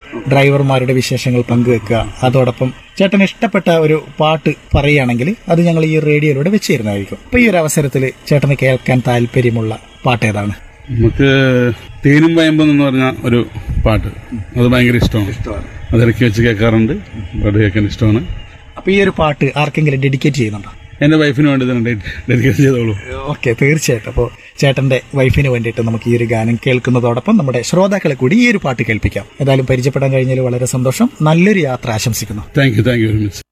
ഡ്രൈവർമാരുടെ വിശേഷങ്ങൾ പങ്കുവെക്കുക അതോടൊപ്പം ചേട്ടന് ഇഷ്ടപ്പെട്ട ഒരു പാട്ട് പറയുകയാണെങ്കിൽ അത് ഞങ്ങൾ ഈ റേഡിയോയിലൂടെ വെച്ച് തരുന്നതായിരിക്കും അപ്പൊ ഈ ഒരു അവസരത്തിൽ ചേട്ടന് കേൾക്കാൻ താല്പര്യമുള്ള പാട്ട് ഏതാണ് നമുക്ക് തേനും വയമ്പും എന്ന് പറഞ്ഞ ഒരു പാട്ട് അത് ഭയങ്കര ഇഷ്ടമാണ് അത് ഇടയ്ക്ക് വെച്ച് കേൾക്കാറുണ്ട് പാട്ട് കേൾക്കാൻ ഇഷ്ടമാണ് അപ്പൊ ഈ ഒരു പാട്ട് ആർക്കെങ്കിലും ഡെഡിക്കേറ്റ് ചെയ്യുന്നുണ്ടോ എൻ്റെ വൈഫിന് വേണ്ടി തന്നെ ഡെഡിക്കേറ്റ് ചെയ്തോളൂ ഓക്കെ തീർച്ചയായിട്ടും അപ്പോൾ ചേട്ടന്റെ വൈഫിന് വേണ്ടിയിട്ട് നമുക്ക് ഈ ഒരു ഗാനം കേൾക്കുന്നതോടൊപ്പം നമ്മുടെ ശ്രോതാക്കളെ കൂടി ഈ ഒരു പാട്ട് കേൾപ്പിക്കാം ഏതായാലും പരിചയപ്പെടാൻ കഴിഞ്ഞതിൽ വളരെ സന്തോഷം നല്ലൊരു യാത്ര ആശംസിക്കുന്നു thank you thank you very much